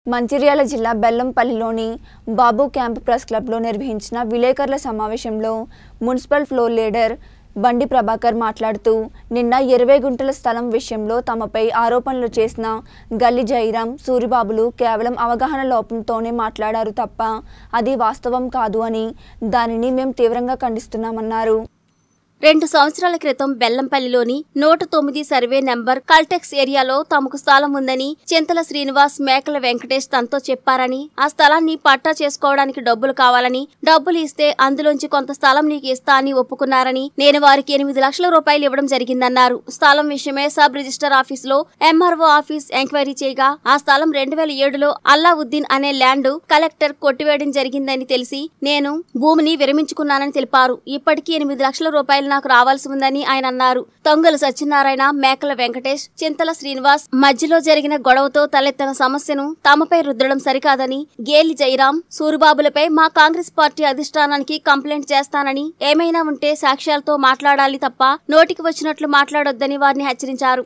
మంచిర్యాల జిల్లా బెల్లంపల్లిలోని బాబు camp press క్లబ్లో నిర్వహించిన విలేకరుల సమావేశంలో మున్సిపల్ ఫ్లోర్ లీడర్ బండి ప్రభాకర్ మాట్లాడుతూ నిన్న ఇరవై గుంటల స్థలం విషయంలో తమపై ఆరోపణలు చేసిన గల్లి జైరాం సూరిబాబులు కేవలం అవగాహన లోపంతోనే మాట్లాడారు తప్ప అది వాస్తవం కాదు అని దానిని మేము తీవ్రంగా ఖండిస్తున్నామన్నారు రెండు సంవత్సరాల క్రితం బెల్లంపల్లిలోని నూట తొమ్మిది సర్వే నెంబర్ కల్టెక్స్ ఏరియాలో తమకు స్థలం ఉందని చింతల శ్రీనివాస్ మేకల వెంకటేష్ తనతో చెప్పారని ఆ స్థలాన్ని పట్టా చేసుకోవడానికి డబ్బులు కావాలని డబ్బులు ఇస్తే అందులోంచి కొంత స్థలం నీకు ఇస్తా అని ఒప్పుకున్నారని నేను వారికి ఎనిమిది లక్షల రూపాయలు ఇవ్వడం జరిగిందన్నారు స్థలం విషయమే సబ్ రిజిస్టర్ ఆఫీస్ లో ఎంఆర్ఓ ఆఫీస్ ఎంక్వైరీ చేయగా ఆ స్థలం రెండు వేల ఏడులో అల్లావుద్దీన్ అనే ల్యాండ్ కలెక్టర్ కొట్టివేయడం జరిగిందని తెలిసి నేను భూమిని విరమించుకున్నానని తెలిపారు ఇప్పటికీ ఎనిమిది లక్షల రూపాయలు నాకు రావాల్సి ఉందని ఆయన అన్నారు తొంగలు సత్యనారాయణ మేకల వెంకటేష్ చింతల శ్రీనివాస్ మధ్యలో జరిగిన గొడవతో తలెత్తిన సమస్యను తమపై రుద్దడం సరికాదని గేలి జయరాం సూరిబాబులపై మా కాంగ్రెస్ పార్టీ అధిష్టానానికి కంప్లైంట్ చేస్తానని ఏమైనా ఉంటే సాక్ష్యాలతో మాట్లాడాలి తప్ప నోటికి వచ్చినట్లు మాట్లాడొద్దని వారిని హెచ్చరించారు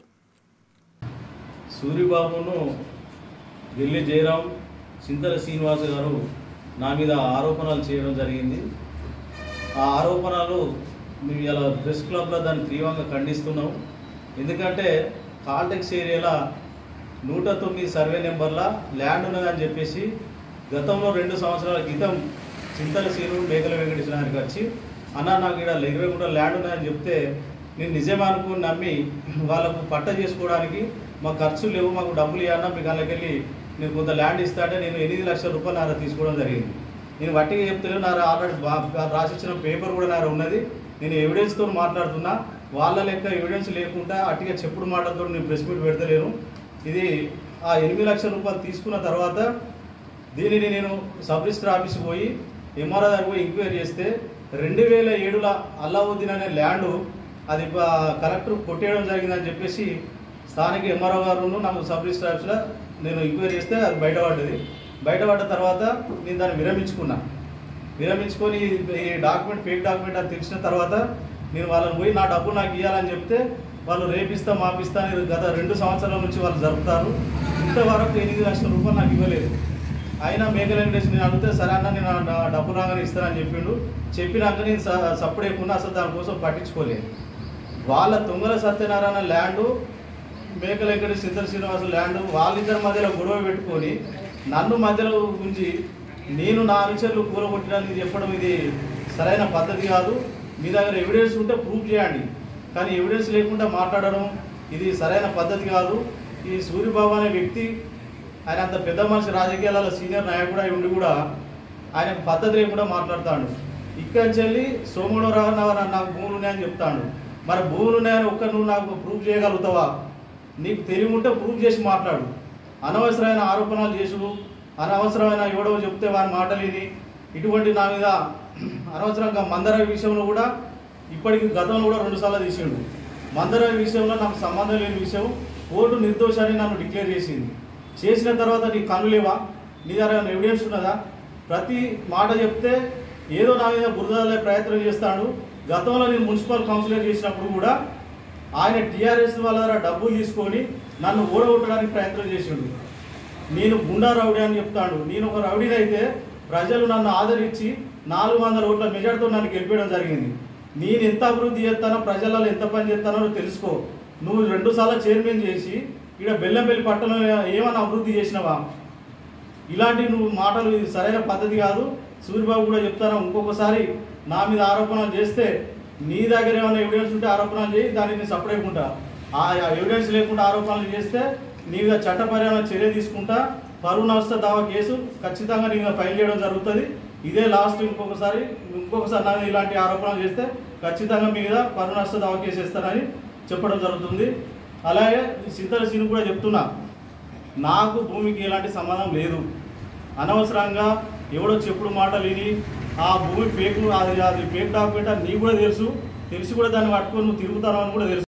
సూరిబాబును ఢిల్లీ జయరాం చింతల శ్రీనివాస్ గారు నా మీద ఆరోపణలు చేయడం జరిగింది ఆ ఆరోపణలు మేము ఇలా ప్రెస్ క్లబ్లో దాన్ని తీవ్రంగా ఖండిస్తున్నాం ఎందుకంటే కాల్టెక్స్ ఏరియాలో నూట తొమ్మిది సర్వే నెంబర్ల ల్యాండ్ ఉన్నదని చెప్పేసి గతంలో రెండు సంవత్సరాల క్రితం చింతల సీను మేకల వెంకటేశ్వర గారికి వచ్చి అన్న నాకు ఇక్కడ ఇరవై గుంటల ల్యాండ్ ఉన్నదని చెప్తే నేను నిజమే అనుకుని నమ్మి వాళ్ళకు పట్ట చేసుకోవడానికి మా ఖర్చులు లేవు మాకు డబ్బులు ఇవ్వన్నా మీకు అందుకెళ్ళి నేను కొంత ల్యాండ్ ఇస్తా అంటే నేను ఎనిమిది లక్షల రూపాయలు నారా తీసుకోవడం జరిగింది నేను వట్టిగా చెప్తలేను నా ఆల్రెడీ రాసిచ్చిన పేపర్ కూడా నారా ఉన్నది నేను ఎవిడెన్స్తో మాట్లాడుతున్నా వాళ్ళ లెక్క ఎవిడెన్స్ లేకుండా అట్టిగా చెప్పుడు మాటలతో నేను ప్రెస్ మీట్ పెడతలేను ఇది ఆ ఎనిమిది లక్షల రూపాయలు తీసుకున్న తర్వాత దీనిని నేను సబ్ రిజిస్టర్ ఆఫీస్కి పోయి ఎంఆర్ఓ దగ్గర పోయి ఎంక్వైరీ చేస్తే రెండు వేల ఏడుల అల్లావుద్దీన్ అనే ల్యాండ్ అది ప- కలెక్టర్ కొట్టేయడం జరిగిందని చెప్పేసి స్థానిక ఎంఆర్ఓ గారు నాకు సబ్ రిజిస్టర్ ఆఫీస్లో నేను ఎంక్వైరీ చేస్తే అది బయటపడ్డది బయటపడ్డ తర్వాత నేను దాన్ని విరమించుకున్నా విరమించుకొని ఈ డాక్యుమెంట్ ఫేక్ డాక్యుమెంట్ అని తెలిసిన తర్వాత నేను వాళ్ళని పోయి నా డబ్బు నాకు ఇవ్వాలని చెప్తే వాళ్ళు రేపిస్తా మాపిస్తా అని గత రెండు సంవత్సరాల నుంచి వాళ్ళు జరుపుతారు ఇంతవరకు ఎనిమిది లక్షల రూపాయలు నాకు ఇవ్వలేదు అయినా మేకల వెంకటేష్ నేను అడిగితే సరే అన్న నేను నా డబ్బు రాగానే ఇస్తానని చెప్పిండు చెప్పినాక నేను స- సప్పుడేయకుండా అసలు దానికోసం పట్టించుకోలేదు వాళ్ళ తుంగల సత్యనారాయణ ల్యాండ్ మేకల వెంకటేష్ సిద్ధర్ శ్రీనివాస ల్యాండ్ వాళ్ళిద్దరి మధ్యలో గొడవ పెట్టుకొని నన్ను మధ్యలో ఉంచి నేను నా అనుచరులు కూలగొట్టడానికి చెప్పడం ఇది సరైన పద్ధతి కాదు మీ దగ్గర ఎవిడెన్స్ ఉంటే ప్రూవ్ చేయండి కానీ ఎవిడెన్స్ లేకుండా మాట్లాడడం ఇది సరైన పద్ధతి కాదు ఈ సూర్యబాబు అనే వ్యక్తి ఆయన అంత పెద్ద మనిషి రాజకీయాలలో సీనియర్ నాయకుడు అయి ఉండి కూడా ఆయన పద్ధతి లేకుండా మాట్లాడతాడు ఇక్కడి నుంచి వెళ్ళి సోమవారం నాకు భూములు ఉన్నాయని చెప్తాడు మరి భూములు ఉన్నాయని ఒక్క నువ్వు నాకు ప్రూవ్ చేయగలుగుతావా నీకు తెలివి ఉంటే ప్రూవ్ చేసి మాట్లాడు అనవసరమైన ఆరోపణలు చేసుడు అనవసరమైన ఎవడో చెప్తే వారి మాటలు విని ఇటువంటి నా మీద అనవసరంగా మందర విషయంలో కూడా ఇప్పటికి గతంలో కూడా రెండుసార్లు తీసిండు మందర విషయంలో నాకు సంబంధం లేని విషయం కోర్టు నిర్దోషాన్ని నన్ను డిక్లేర్ చేసింది చేసిన తర్వాత నీ కన్ను లేవా నీ దగ్గర ఏమైనా ఎవిడెన్స్ ఉన్నదా ప్రతి మాట చెప్తే ఏదో నా మీద బురదలే ప్రయత్నం చేస్తాడు గతంలో నేను మున్సిపల్ కౌన్సిలర్ చేసినప్పుడు కూడా ఆయన టీఆర్ఎస్ వాళ్ళ దగ్గర డబ్బులు తీసుకొని నన్ను ఓడగొట్టడానికి ప్రయత్నం చేసిండు నేను గుండా రౌడీ అని చెప్తాడు నేను ఒక రౌడీని అయితే ప్రజలు నన్ను ఆదరించి నాలుగు వందల ఓట్ల మెజార్టీతో నన్ను గెలిపేయడం జరిగింది నేను ఎంత అభివృద్ధి చేస్తానో ప్రజలలో ఎంత పని చేస్తానో నువ్వు తెలుసుకో నువ్వు రెండు సార్లు చైర్మన్ చేసి ఇక్కడ బెల్లంపల్లి పట్టణంలో ఏమన్నా అభివృద్ధి చేసినావా ఇలాంటి నువ్వు మాటలు ఇది సరైన పద్ధతి కాదు సూర్యబాబు కూడా చెప్తాను ఇంకొకసారి నా మీద ఆరోపణలు చేస్తే నీ దగ్గర ఏమైనా ఎవిడెన్స్ ఉంటే ఆరోపణలు చేయి దాన్ని నేను సపరేట్కుంటా ఆ ఎవిడెన్స్ లేకుండా ఆరోపణలు చేస్తే నీ మీద చట్టపరమైన చర్య తీసుకుంటా పరువు నష్ట దావా కేసు ఖచ్చితంగా నీ మీద ఫైల్ చేయడం జరుగుతుంది ఇదే లాస్ట్ ఇంకొకసారి ఇంకొకసారి నా మీద ఇలాంటి ఆరోపణలు చేస్తే ఖచ్చితంగా మీ మీద పరువు నష్ట దావా కేసు ఇస్తానని చెప్పడం జరుగుతుంది అలాగే సింతల సీను కూడా చెప్తున్నా నాకు భూమికి ఎలాంటి సంబంధం లేదు అనవసరంగా ఎవడో చెప్పుడు మాటలు విని ఆ భూమి ఫేక్ అది అది ఫేక్ డాక్యుమెంట్ అని నీకు కూడా తెలుసు తెలిసి కూడా దాన్ని పట్టుకొని నువ్వు తిరుగుతావు అని కూడా తెలుసు